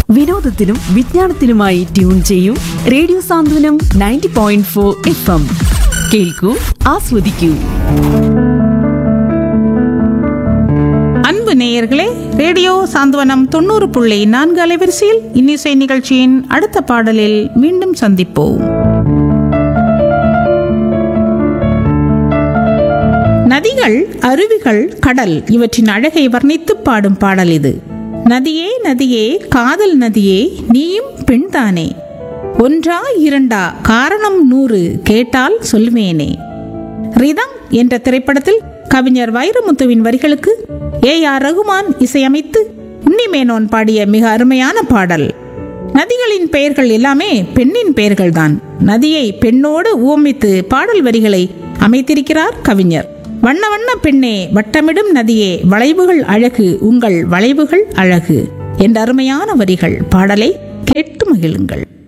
വിനോദത്തിനും വിജ്ഞാനത്തിനുമായി ട്യൂൺ ചെയ്യൂ radio Santhwanam ninety point four F M കേൾക്കൂ ആസ്വദിക്കൂ அன்பு நேயர்களே ரேடியோ சாந்தவனம் தொண்ணூறு புள்ளி நான்கு அலைவரிசையில் இன்னிசை நிகழ்ச்சியின் அடுத்த பாடலில் மீண்டும் சந்திப்போம் நதிகள் அருவிகள் கடல் இவற்றின் அழகை வர்ணித்து பாடும் பாடல் இது நதியே நதியே காதல் நதியே நீயும் பெண்தானே ஒன்றா இரண்டா காரணம் நூறு கேட்டால் சொல்வேனே ரிதம் என்ற திரைப்படத்தில் கவிஞர் வைரமுத்துவின் வரிகளுக்கு ஏ ஆர் ரகுமான் இசையமைத்து உன்னிமேனோன் பாடிய மிக அருமையான பாடல் நதிகளின் பெயர்கள் எல்லாமே பெண்ணின் பெயர்கள்தான் நதியை பெண்ணோடு உவமித்து பாடல் வரிகளை அமைத்திருக்கிறார் கவிஞர் வண்ண வண்ண பெண்ணே வட்டமிடும் நதியே வளைவுகள் அழகு உங்கள் வளைவுகள் அழகு என்ற அருமையான வரிகள் பாடலை கேட்டு மகிழுங்கள்